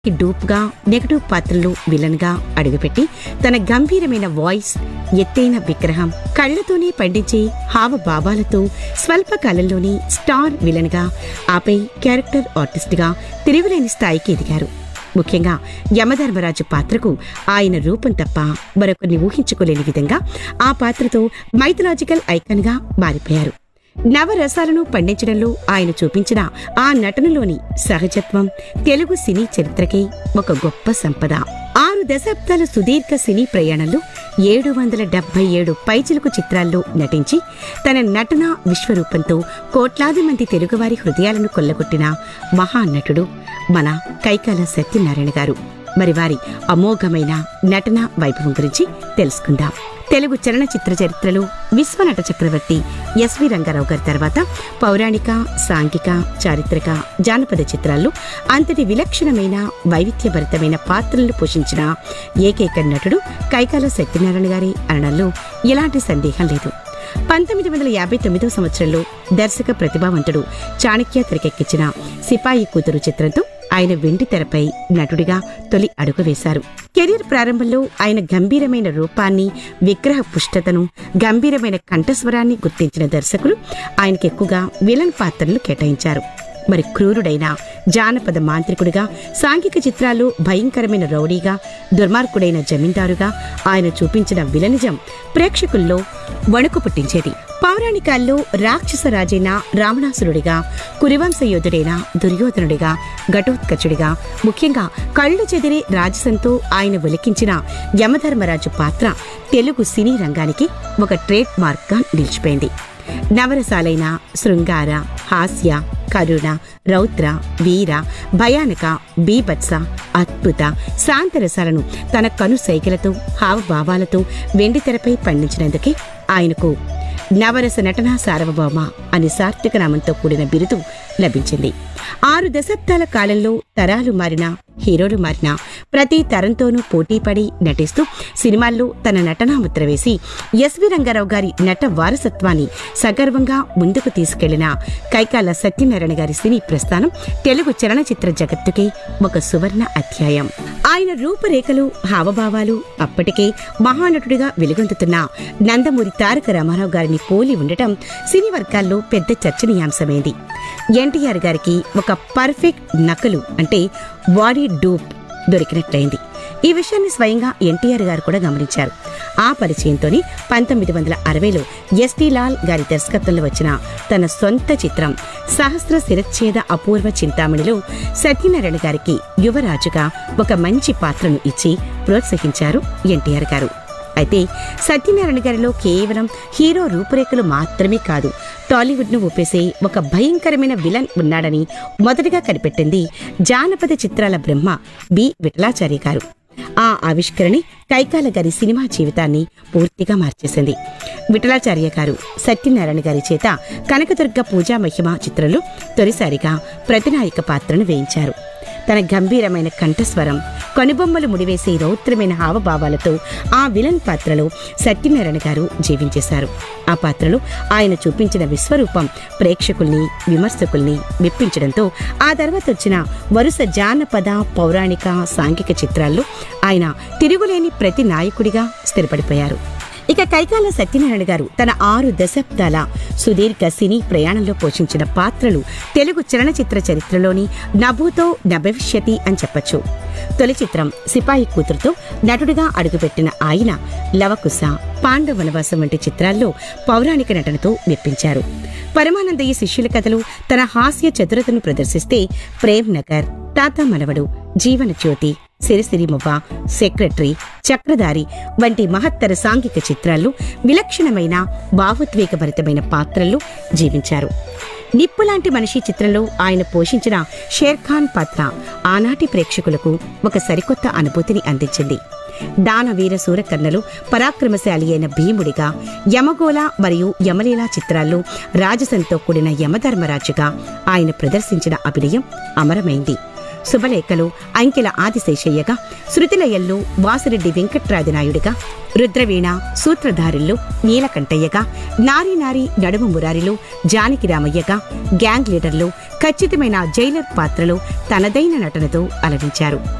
dupe గా negative పాత్రలు villain గా అడుగుపెట్టి తన గంభీరమైన వాయిస్ ఎత్తైన విగ్రహం కళ్లతోనే పండించే హావభావాలతో స్వల్ప కాలంలోనే స్టార్ విలన్ గా ఆపై క్యారెక్టర్ ఆర్టిస్ట్ గా తిరుగులేని స్థాయికి ఎదిగారు ముఖ్యంగా యమధర్మరాజు పాత్రకు ఆయన రూపం తప్ప మరొకరిని ఊహించుకోలేని విధంగా ఆ పాత్రతో మైథలాజికల్ ఐకాన్ గా మారిపోయారు నవరసాలను పండించడంలో ఆయన చూపించిన ఆ నటనలోని సహజత్వం తెలుగు సినీ చరిత్రకే ఒక గొప్ప సంపద ఆరు దశాబ్దాల సుదీర్ఘ సినీ ప్రయాణంలో ఏడు వందల డెబ్బై ఏడు పైచిలుకు చిత్రాల్లో నటించి తన నటన విశ్వరూపంతో కోట్లాది మంది తెలుగువారి హృదయాలను కొల్లగొట్టిన మహానటుడు మన కైకాల సత్యనారాయణ గారు మరి వారి అమోఘమైన నటన వైభవం గురించి తెలుసుకుందాం తెలుగు చలనచిత్ర చరిత్రలో విశ్వనట చక్రవర్తి ఎస్వి రంగారావు గారి తర్వాత పౌరాణిక సాంఘిక చారిత్రక జానపద చిత్రాల్లో అంతటి విలక్షణమైన వైవిధ్యభరితమైన పాత్రలను పోషించిన ఏకైక నటుడు కైకాల సత్యనారాయణ గారి అనడంలో ఎలాంటి సందేహం లేదు పంతొమ్మిది వందల యాభై తొమ్మిదో సంవత్సరంలో దర్శక ప్రతిభావంతుడు చాణక్య తెరకెక్కించిన సిపాయి కూతురు చిత్రంతో ఆయన వెండి తెరపై నటుడిగా తొలి అడుగు వేశారు కెరీర్ ప్రారంభంలో ఆయన గంభీరమైన రూపాన్ని విగ్రహ పుష్టతను గంభీరమైన కంఠస్వరాన్ని గుర్తించిన దర్శకులు ఆయనకు ఎక్కువగా విలన్ పాత్రలు కేటాయించారు మరి క్రూరుడైన జానపద మాంత్రికుడిగా సాంఘిక చిత్రాలు భయంకరమైన రౌడీగా దుర్మార్గుడైన జమీందారుగా ఆయన చూపించిన విలనిజం ప్రేక్షకుల్లో వణుకు పుట్టించేది పౌరాణికాల్లో రాక్షస రాజైన రావణాసురుడిగా కురివంశ యోధుడైన దుర్యోధనుడిగా ఘటోత్కచుడిగా ముఖ్యంగా కళ్ళు చెదిరే రాజసంతో ఆయన ఒలికించిన యమధర్మరాజు పాత్ర తెలుగు సినీ రంగానికి ఒక ట్రేడ్ మార్క్గా నిలిచిపోయింది నవరసాలైన శృంగార హాస్య కరుణ రౌద్ర వీర భయానక బీభత్స అద్భుత శాంతరసాలను తన కను సైకిలతో హావభావాలతో వెండితెరపై పండించినందుకే ఆయనకు నవరస నటనా సార్వభౌమ అని సార్థక నామంతో కూడిన బిరుదు లభించింది ఆరు దశాబ్దాల కాలంలో తరాలు మారిన హీరోలు మారిన ప్రతి తరంతోనూ పోటీపడి నటిస్తూ సినిమాల్లో తన నటనా ముద్ర వేసి ఎస్వి రంగారావు గారి నట వారసత్వాన్ని సగర్వంగా ముందుకు తీసుకెళ్లిన కైకాల సత్యనారాయణ గారి సినీ ప్రస్థానం తెలుగు చలనచిత్ర జగత్తుకి ఒక సువర్ణ అధ్యాయం ఆయన రూపురేఖలు హావభావాలు అప్పటికే మహానటుడిగా వెలుగొందుతున్న నందమూరి తారక రామారావు గారిని పోలి ఉండటం సినీ వర్గాల్లో పెద్ద చర్చనీయాంశమైంది ఎన్టీఆర్ గారికి ఒక పర్ఫెక్ట్ నకలు అంటే బాడీ డూప్ దొరికినట్లయింది ఈ విషయాన్ని స్వయంగా ఎన్టీఆర్ గారు కూడా గమనించారు ఆ పరిచయంతోనే పంతొమ్మిది వందల అరవైలో ఎస్టీ లాల్ గారి దర్శకత్వంలో వచ్చిన తన సొంత చిత్రం సహస్ర శిరచ్ఛేద అపూర్వ చింతామణిలో సత్యనారాయణ గారికి యువరాజుగా ఒక మంచి పాత్రను ఇచ్చి ప్రోత్సహించారు ఎన్టీఆర్ గారు అయితే సత్యనారాయణ గారిలో కేవలం హీరో రూపురేఖలు మాత్రమే కాదు టాలీవుడ్ ను ఊపేసే ఒక భయంకరమైన విలన్ ఉన్నాడని మొదటగా కనిపెట్టింది జానపద చిత్రాల బ్రహ్మ బి విఠలాచార్య గారు ఆ ఆవిష్కరణి కైకాల గారి సినిమా జీవితాన్ని పూర్తిగా మార్చేసింది విఠలాచార్య గారు సత్యనారాయణ గారి చేత కనకదుర్గ పూజా మహిమ చిత్రంలో తొలిసారిగా ప్రతినాయక పాత్రను వేయించారు తన గంభీరమైన కంఠస్వరం కనుబొమ్మలు ముడివేసే రౌద్రమైన హావభావాలతో ఆ విలన్ పాత్రలో సత్యనారాయణ గారు జీవించేశారు ఆ పాత్రలో ఆయన చూపించిన విశ్వరూపం ప్రేక్షకుల్ని విమర్శకుల్ని మెప్పించడంతో ఆ తర్వాత వచ్చిన వరుస జానపద పౌరాణిక సాంఘిక చిత్రాల్లో ఆయన తిరుగులేని ప్రతి నాయకుడిగా స్థిరపడిపోయారు ఇక కైకాల సత్యనారాయణ గారు తన ఆరు దశాబ్దాల సుదీర్ఘ సినీ ప్రయాణంలో పోషించిన పాత్రలు తెలుగు చలనచిత్ర చరిత్రలోని నభూతో నభవిష్యతి అని చెప్పొచ్చు తొలి చిత్రం సిపాయి కూతురుతో నటుడిగా అడుగుపెట్టిన ఆయన లవకుశ పాండవ వనవాసం వంటి చిత్రాల్లో పౌరాణిక నటనతో మెప్పించారు పరమానందయ్య శిష్యుల కథలు తన హాస్య చతురతను ప్రదర్శిస్తే ప్రేమ్ నగర్ తాత మనవడు జీవన జ్యోతి సిరిసిరి మువ్వ సెక్రటరీ చక్రధారి వంటి మహత్తర సాంఘిక చిత్రాల్లో విలక్షణమైన భావోద్వేగభరితమైన పాత్రల్లో జీవించారు నిప్పులాంటి మనిషి చిత్రంలో ఆయన పోషించిన షేర్ ఖాన్ పాత్ర ఆనాటి ప్రేక్షకులకు ఒక సరికొత్త అనుభూతిని అందించింది దానవీర సూరకర్ణలు పరాక్రమశాలి అయిన భీముడిగా యమగోళ మరియు యమలీల చిత్రాల్లో రాజసంతో కూడిన యమధర్మరాజుగా ఆయన ప్రదర్శించిన అభినయం అమరమైంది శుభలేఖలు అంకెల ఆదిశేషయ్యగా శృతిలయల్లో వాసిరెడ్డి వెంకట్రాదినాయుడుగా రుద్రవీణ సూత్రధారుల్లో నీలకంఠయ్యగా నారీ నారీ నడుము మురారిలో జానకి రామయ్యగా గ్యాంగ్ లీడర్లో ఖచ్చితమైన జైలర్ పాత్రలో తనదైన నటనతో అలరించారు